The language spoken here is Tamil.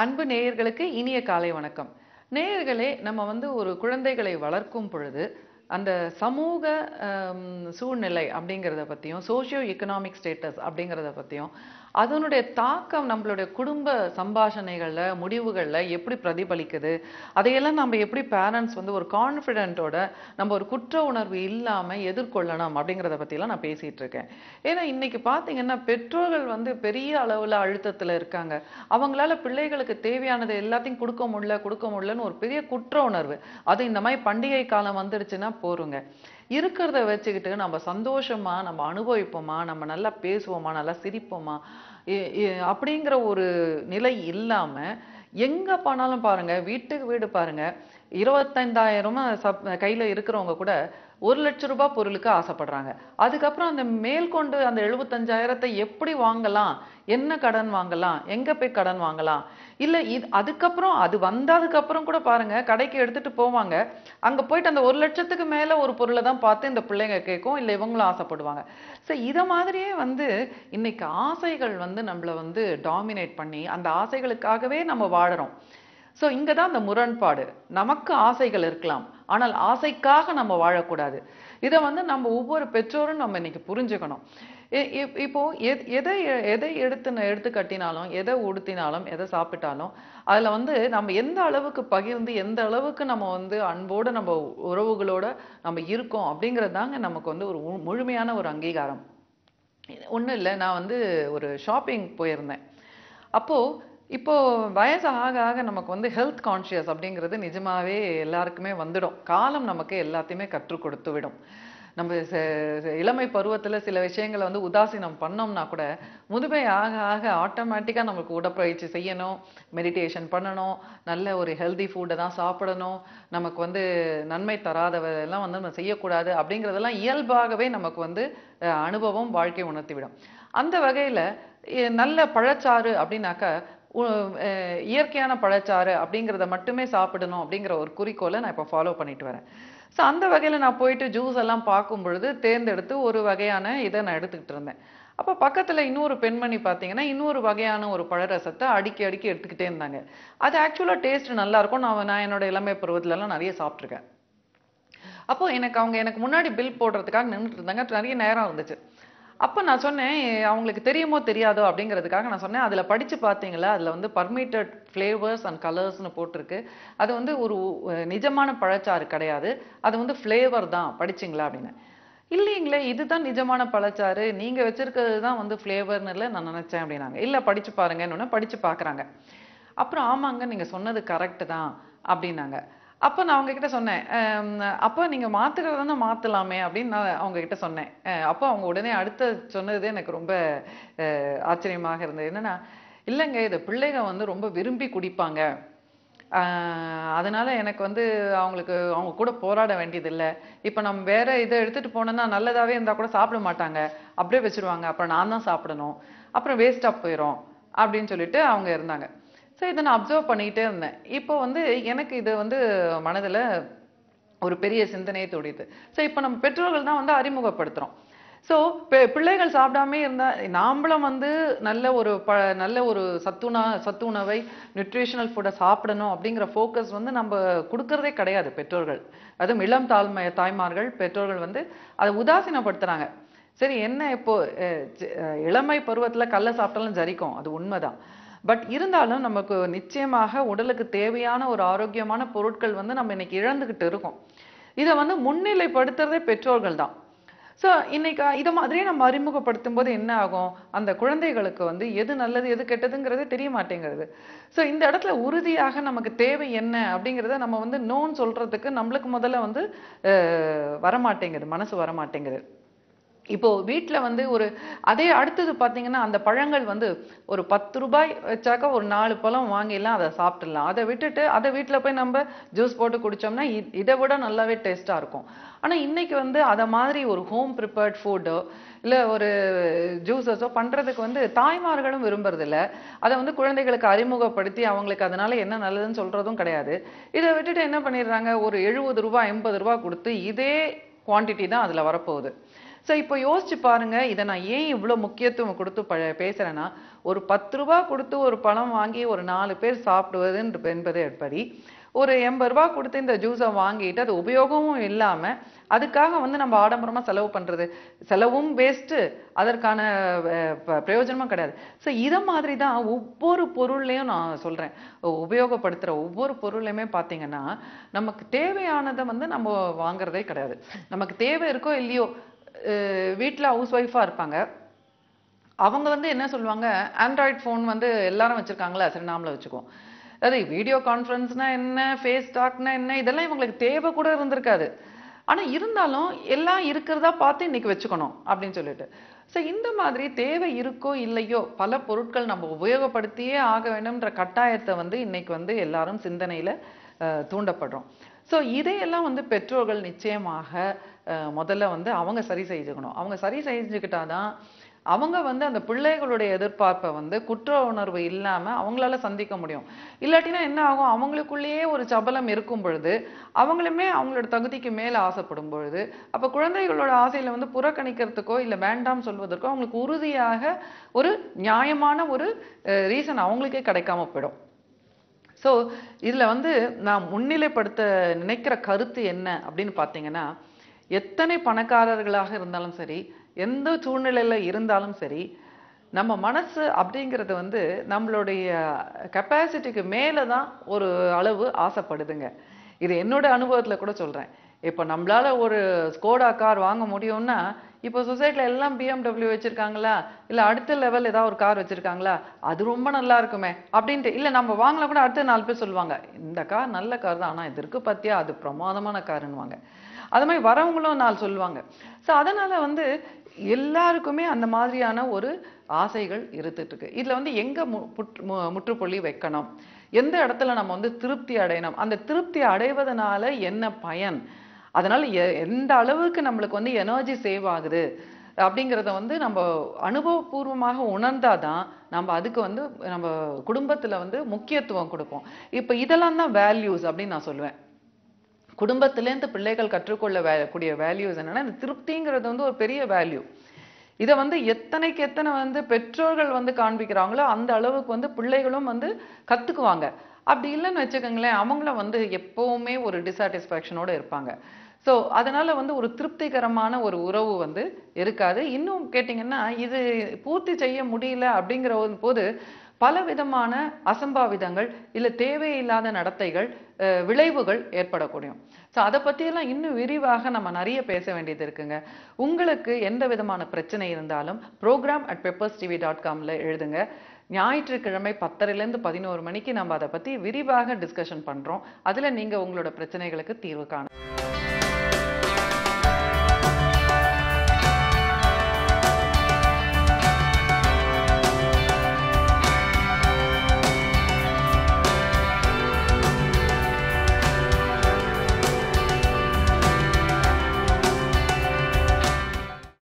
அன்பு நேயர்களுக்கு இனிய காலை வணக்கம் நேயர்களே நம்ம வந்து ஒரு குழந்தைகளை வளர்க்கும் பொழுது அந்த சமூக ஆம், சூழ்நிலை அப்படிங்கிறத பற்றியும் சோஷியோ எக்கனாமிக் ஸ்டேட்டஸ் அப்படிங்கிறத பற்றியும் அதனுடைய தாக்கம் நம்மளுடைய குடும்ப சம்பாஷணைகளில் முடிவுகளில் எப்படி பிரதிபலிக்குது அதையெல்லாம் நம்ம எப்படி பேரண்ட்ஸ் வந்து ஒரு கான்ஃபிடென்ட்டோட நம்ம ஒரு குற்ற உணர்வு இல்லாமல் எதிர்கொள்ளணும் அப்படிங்கிறத பற்றிலாம் நான் பேசிகிட்டு இருக்கேன் ஏன்னா இன்னைக்கு பார்த்தீங்கன்னா பெற்றோர்கள் வந்து பெரிய அளவில் அழுத்தத்தில் இருக்காங்க அவங்களால பிள்ளைகளுக்கு தேவையானது எல்லாத்தையும் கொடுக்க முடியல கொடுக்க முடியலன்னு ஒரு பெரிய குற்ற உணர்வு அது இந்த மாதிரி பண்டிகை காலம் வந்துடுச்சுன்னா போருங்க இருக்கிறத வச்சுக்கிட்டு நம்ம சந்தோஷமா நம்ம அனுபவிப்போமா நம்ம நல்லா பேசுவோமா நல்லா சிரிப்போமா இ- இ- அப்படிங்கிற ஒரு நிலை இல்லாம எங்க போனாலும் பாருங்க வீட்டுக்கு வீடு பாருங்க இருபத்தைந்தாயிரமா சப் கையில இருக்கிறவங்க கூட ஒரு லட்ச ரூபாய் பொருளுக்கு ஆசைப்படுறாங்க அதுக்கப்புறம் அந்த மேற்கொண்டு அந்த எழுபத்தஞ்சாயிரத்தை எப்படி வாங்கலாம் என்ன கடன் வாங்கலாம் எங்க போய் கடன் வாங்கலாம் இல்ல இது அதுக்கப்புறம் அது வந்ததுக்கு அப்புறம் கூட பாருங்க கடைக்கு எடுத்துட்டு போவாங்க அங்க போயிட்டு அந்த ஒரு லட்சத்துக்கு மேல ஒரு பொருளை தான் பார்த்து இந்த பிள்ளைங்க கேட்கும் இல்ல இவங்களும் ஆசைப்படுவாங்க ஸோ இத மாதிரியே வந்து இன்னைக்கு ஆசைகள் வந்து நம்மள வந்து டாமினேட் பண்ணி அந்த ஆசைகளுக்காகவே நம்ம வாழறோம் ஸோ இங்கே தான் அந்த முரண்பாடு நமக்கு ஆசைகள் இருக்கலாம் ஆனால் ஆசைக்காக நம்ம வாழக்கூடாது இதை வந்து நம்ம ஒவ்வொரு பெற்றோரும் நம்ம இன்னைக்கு புரிஞ்சுக்கணும் இ- இப்- இப்போ எத்- எதை எ- எதை எடுத்து ந- எடுத்து கட்டினாலும் எதை உடுத்தினாலும் எதை சாப்பிட்டாலும் அதில் வந்து நம்ம எந்த அளவுக்கு பகிர்ந்து எந்த அளவுக்கு நம்ம வந்து அன்போடு நம்ம உறவுகளோட நம்ம இருக்கோம் அப்படிங்கிறது தாங்க நமக்கு வந்து ஒரு மு- முழுமையான ஒரு அங்கீகாரம் ஒன்றும் இல்லை நான் வந்து ஒரு ஷாப்பிங் போயிருந்தேன் அப்போது இப்போ வயசு ஆக ஆக நமக்கு வந்து ஹெல்த் கான்ஷியஸ் அப்படிங்கிறது நிஜமாவே எல்லாருக்குமே வந்துடும் காலம் நமக்கு எல்லாத்தையுமே கற்றுக் கொடுத்து விடும் நம்ம ச- ச- இளமை பருவத்துல சில விஷயங்களை வந்து உதாசீனம் பண்ணோம்னா கூட முதுமை ஆக ஆக ஆட்டோமேட்டிக்காக நமக்கு உடற்பயிற்சி செய்யணும் மெடிடேஷன் பண்ணணும் நல்ல ஒரு ஹெல்தி ஃபுட்டை தான் சாப்பிடணும் நமக்கு வந்து நன்மை தராதவெல்லாம் வந்து நம்ம செய்யக்கூடாது அப்படிங்கிறதெல்லாம் இயல்பாகவே நமக்கு வந்து அஹ், அனுபவம் வாழ்க்கை உணர்த்தி விடும் அந்த வகையில இ- நல்ல பழச்சாறு அப்படின்னாக்கா உ- அஹ், இயற்கையான பழச்சாறு அப்படிங்கிறத மட்டுமே சாப்பிடணும் அப்படிங்கிற ஒரு குறிக்கோளை நான் இப்போ ஃபாலோ பண்ணிட்டு வரேன் ஸோ அந்த வகையில் நான் போயிட்டு ஜூஸ் எல்லாம் பார்க்கும் பொழுது தேர்ந்தெடுத்து ஒரு வகையான இதை நான் எடுத்துக்கிட்டு இருந்தேன் அப்போ பக்கத்தில் இன்னொரு பெண்மணி பார்த்தீங்கன்னா இன்னொரு வகையான ஒரு பழரசத்தை அடிக்கி அடிக்கி எடுத்துக்கிட்டே இருந்தாங்க அது ஆக்சுவலாக டேஸ்ட் நல்லா இருக்கும் நான் நான் என்னோட இளமை பருவத்துலலாம் நிறைய சாப்பிட்ருக்கேன் அப்போ எனக்கு அவங்க எனக்கு முன்னாடி பில் போடுறதுக்காக நின்றுட்டு இருந்தாங்க நிறைய நேரம் இருந்துச்சு அப்போ நான் சொன்னேன் அவங்களுக்கு தெரியுமோ தெரியாதோ அப்படிங்கிறதுக்காக நான் சொன்னேன் அதில் படித்து பார்த்தீங்களா அதில் வந்து பர்மிட்டட் ஃப்ளேவர்ஸ் அண்ட் கலர்ஸ்னு போட்டிருக்கு அது வந்து ஒரு அஹ், நிஜமான பழச்சாறு கிடையாது அது வந்து ஃப்ளேவர் தான் படிச்சிங்களா அப்படின்னு இல்லைங்களே இதுதான் நிஜமான பழச்சாறு நீங்கள் வச்சிருக்கிறது தான் வந்து ஃப்ளேவர்னு இல்லை நான் நினச்சேன் அப்படின்னாங்க இல்லை படித்து பாருங்கன்னு படித்து பார்க்குறாங்க அப்புறம் ஆமாங்க நீங்கள் சொன்னது கரெக்டு தான் அப்படின்னாங்க அப்போ நான் அவங்க கிட்ட சொன்னேன் "அம், அப்போ நீங்கள் மாற்றுறதுனா மாற்றலாமே அப்படின்னு நான் அவங்க கிட்ட சொன்னேன் அஹ் அப்போ அவங்க உடனே அடுத்த சொன்னது எனக்கு ரொம்ப அஹ், ஆச்சரியமாக இருந்தது என்னன்னா இல்லைங்க இதை பிள்ளைங்க வந்து ரொம்ப விரும்பி குடிப்பாங்க ஆஹ் அதனால எனக்கு வந்து அவங்களுக்கு அவங்க கூட போராட வேண்டியதில்லை இப்போ நம்ம வேற இதை எடுத்துட்டு போனோம்னா நல்லதாவே இருந்தா கூட சாப்பிட மாட்டாங்க அப்படியே வச்சிருவாங்க அப்புறம் நான் தான் சாப்பிடணும் அப்புறம் வேஸ்ட்டாக போயிடும் அப்படின்னு சொல்லிட்டு அவங்க இருந்தாங்க ஸோ இதை நான் அப்சர்வ் பண்ணிக்கிட்டே இருந்தேன் இப்போ வந்து எனக்கு இது வந்து மனதுல ஒரு பெரிய சிந்தனையை தொடிது ஸோ இப்போ நம்ம பெற்றோர்கள் தான் வந்து அறிமுகப்படுத்துறோம் ஸோ பிள்ளைகள் சாப்பிடாம இருந்தா நாமளும் வந்து நல்ல ஒரு ப நல்ல ஒரு சத்துணா சத்து உணவை நியூட்ரிஷனல் ஃபுட்டை சாப்பிடணும் அப்படிங்கிற ஃபோக்கஸ் வந்து நம்ம கொடுக்கறதே கிடையாது பெற்றோர்கள் அதுவும் இளம் தாழ்மை தாய்மார்கள் பெற்றோர்கள் வந்து அதை உதாசீனப்படுத்துறாங்க சரி என்ன இப்போ அஹ், சி- அஹ், இளமை பருவத்துல கல்லை சாப்பிட்டாலும் ஜரிக்கும் அது உண்மைதான் பட் இருந்தாலும் நமக்கு நிச்சயமாக உடலுக்கு தேவையான ஒரு ஆரோக்கியமான பொருட்கள் வந்து நம்ம இன்னைக்கு இழந்துகிட்டு இருக்கோம் இதை வந்து முன்னிலைப்படுத்துறதே பெற்றோர்கள் தான் ஸோ இன்னைக்கு இதை மாதிரியே நம்ம அறிமுகப்படுத்தும் போது என்ன ஆகும் அந்த குழந்தைகளுக்கு வந்து எது நல்லது எது கெட்டதுங்கிறதே தெரிய மாட்டேங்கிறது ஸோ இந்த இடத்துல உறுதியாக நமக்கு தேவை என்ன அப்படிங்கிறத நம்ம வந்து நோன்னு சொல்றதுக்கு நம்மளுக்கு முதல்ல வந்து அஹ், வரமாட்டேங்குது மனசு வரமாட்டேங்குது இப்போ வீட்ல வந்து ஒரு அதே அடுத்தது பாத்தீங்கன்னா அந்த பழங்கள் வந்து ஒரு பத்து ரூபாய் வச்சாக்கா ஒரு நாலு பழம் வாங்கிடலாம் அதை சாப்பிட்டுடலாம் அதை விட்டுட்டு அதை வீட்ல போய் நம்ம ஜூஸ் போட்டு குடிச்சோம்னா இ- இதை விட நல்லாவே டேஸ்டா இருக்கும் ஆனா இன்னைக்கு வந்து அத மாதிரி ஒரு ஹோம் ப்ரிப்பேர்ட் ஃபுட்டோ இல்ல ஒரு ஜூஸஸோ பண்றதுக்கு வந்து தாய்மார்களும் விரும்புறது இல்ல அதை வந்து குழந்தைகளுக்கு அறிமுகப்படுத்தி அவங்களுக்கு அதனால என்ன நல்லதுன்னு சொல்றதும் கிடையாது இதை விட்டுட்டு என்ன பண்ணிடுறாங்க ஒரு எழுபது ரூபாய் எண்பது ரூபாய் கொடுத்து இதே குவாண்டிட்டி தான் அதுல வரப்போகுது ஸோ இப்போ யோசிச்சு பாருங்க இதை நான் ஏன் இவ்வளோ முக்கியத்துவம் கொடுத்து ப பேசுறேன்னா ஒரு பத்து ரூபா கொடுத்து ஒரு பழம் வாங்கி ஒரு நாலு பேர் சாப்பிடுவது என்பது எப்படி ஒரு எண்பது ரூபா கொடுத்து இந்த ஜூஸை வாங்கிட்டு அது உபயோகமும் இல்லாம அதுக்காக வந்து நம்ம ஆடம்பரமா செலவு பண்றது செலவும் வேஸ்ட்டு அதற்கான அஹ், ப- பிரயோஜனமும் கிடையாது ஸோ இதை மாதிரி தான் ஒவ்வொரு பொருள்லையும் நான் சொல்றேன் உபயோகப்படுத்துற ஒவ்வொரு பொருளையுமே பார்த்தீங்கன்னா நமக்கு தேவையானதை வந்து நம்ம வாங்குறதே கிடையாது நமக்கு தேவை இருக்கோ இல்லையோ அஹ், வீட்ல ஹவுஸ் ஒய்ஃபா இருப்பாங்க அவங்க வந்து என்ன சொல்லுவாங்க ஆண்ட்ராய்ட் ஃபோன் வந்து எல்லாரும் வச்சிருக்காங்களா சரி நாமளும் வச்சுக்குவோம் அது வீடியோ கான்ஃபரன்ஸ்னா என்ன ஃபேஸ் டாக்னா என்ன இதெல்லாம் இவங்களுக்கு தேவை கூட இருந்திருக்காது ஆனா இருந்தாலும் எல்லாம் இருக்கிறதா பார்த்து இன்னைக்கு வச்சுக்கணும் அப்படின்னு சொல்லிட்டு ஸோ இந்த மாதிரி தேவை இருக்கோ இல்லையோ பல பொருட்கள் நம்ம உபயோகப்படுத்தியே ஆக வேண்டும்ன்ற கட்டாயத்தை வந்து இன்னைக்கு வந்து எல்லாரும் சிந்தனையில அஹ், தூண்டப்படுறோம் ஸோ இதையெல்லாம் வந்து பெற்றோர்கள் நிச்சயமாக அஹ், முதல்ல வந்து அவங்க சரி செஞ்சுக்கணும் அவங்க சரி செஞ்சுக்கிட்டாதான் அவங்க வந்து அந்த பிள்ளைகளுடைய எதிர்பார்ப்பை வந்து குற்ற உணர்வு இல்லாம அவங்களால சந்திக்க முடியும் இல்லாட்டினா என்ன ஆகும் அவங்களுக்குள்ளேயே ஒரு சபலம் இருக்கும் பொழுது அவங்களுமே அவங்களோட தகுதிக்கு மேல ஆசைப்படும் பொழுது அப்ப குழந்தைகளோட ஆசையில வந்து புறக்கணிக்கிறதுக்கோ இல்ல வேண்டாம் சொல்வதற்கோ அவங்களுக்கு உறுதியாக ஒரு நியாயமான ஒரு ரீசன் அவங்களுக்கே கிடைக்காம போயிடும் ஸோ இதுல வந்து நான் முன்னிலைப்படுத்த நினைக்கிற கருத்து என்ன அப்படின்னு பார்த்தீங்கன்னா எத்தனை பணக்காரர்களாக இருந்தாலும் சரி எந்த சூழ்நிலையில இருந்தாலும் சரி நம்ம மனசு அப்படிங்கிறது வந்து நம்மளுடைய கெப்பாசிட்டிக்கு மேலே தான் ஒரு அளவு ஆசைப்படுதுங்க இது என்னோட அனுபவத்துல கூட சொல்றேன் இப்போ நம்மளால ஒரு ஸ்கோடா கார் வாங்க முடியும்னா இப்போ சொசைட்டில எல்லாம் பிஎம்டபிள்யூ வச்சிருக்காங்களா இல்ல அடுத்த லெவல் ஏதாவது ஒரு கார் வச்சிருக்காங்களா அது ரொம்ப நல்லா இருக்குமே அப்படின்ட்டு இல்ல நம்ம வாங்கலாம் கூட அடுத்த நாலு பேர் சொல்லுவாங்க இந்த கார் நல்ல கார் தான் ஆனா இது இருக்கு பாத்தியா அது பிரமாதமான காருன்னுவாங்க அது மாதிரி வரவங்களும் நாள் சொல்லுவாங்க ஸோ அதனால வந்து எல்லாருக்குமே அந்த மாதிரியான ஒரு ஆசைகள் இருந்துட்டு இருக்கு இதுல வந்து எங்க மு- புற்று- மு- முற்றுப்புள்ளி வைக்கணும் எந்த இடத்துல நம்ம வந்து திருப்தி அடையணும் அந்த திருப்தி அடைவதனால என்ன பயன் அதனால எ- எந்த அளவுக்கு நம்மளுக்கு வந்து எனர்ஜி சேவ் ஆகுது அப்படிங்கிறத வந்து நம்ம அனுபவபூர்வமாக உணர்ந்தாதான் நம்ம அதுக்கு வந்து நம்ம குடும்பத்துல வந்து முக்கியத்துவம் கொடுப்போம் இப்ப இதெல்லாம் தான் வேல்யூஸ் அப்படின்னு நான் சொல்லுவேன் குடும்பத்திலேருந்து பிள்ளைகள் கற்றுக்கொள்ள வே- கூடிய வேல்யூஸ் என்னன்னா இந்த திருப்திங்கிறது வந்து ஒரு பெரிய வேல்யூ இதை வந்து எத்தனைக்கு எத்தனை வந்து பெற்றோர்கள் வந்து காண்பிக்கிறாங்களோ அந்த அளவுக்கு வந்து பிள்ளைகளும் வந்து கத்துக்குவாங்க அப்படி இல்லைன்னு வச்சுக்கோங்களேன் அவங்களும் வந்து எப்பவுமே ஒரு டிசாட்டிஸ்ஃபேக்ஷனோட இருப்பாங்க ஸோ அதனால வந்து ஒரு திருப்திகரமான ஒரு உறவு வந்து இருக்காது இன்னும் கேட்டிங்கன்னா இது பூர்த்தி செய்ய முடியல அப்படிங்கிற ஒரு போது பல விதமான அசம்பாவிதங்கள் இல்ல தேவையில்லாத நடத்தைகள் அஹ், விளைவுகள் ஏற்படக்கூடியும் ஸோ அதை பற்றியெல்லாம் இன்னும் விரிவாக நம்ம நிறைய பேச வேண்டியது இருக்குங்க உங்களுக்கு எந்த விதமான பிரச்சனை இருந்தாலும் program at Peppers TV dot காமில் எழுதுங்க ஞாயிற்றுக்கிழமை பத்தரைலேருந்து பதினோரு மணிக்கு நம்ம அதை பற்றி விரிவாக டிஸ்கஷன் பண்ணுறோம் அதில் நீங்கள் உங்களோட பிரச்சனைகளுக்கு தீர்வு காண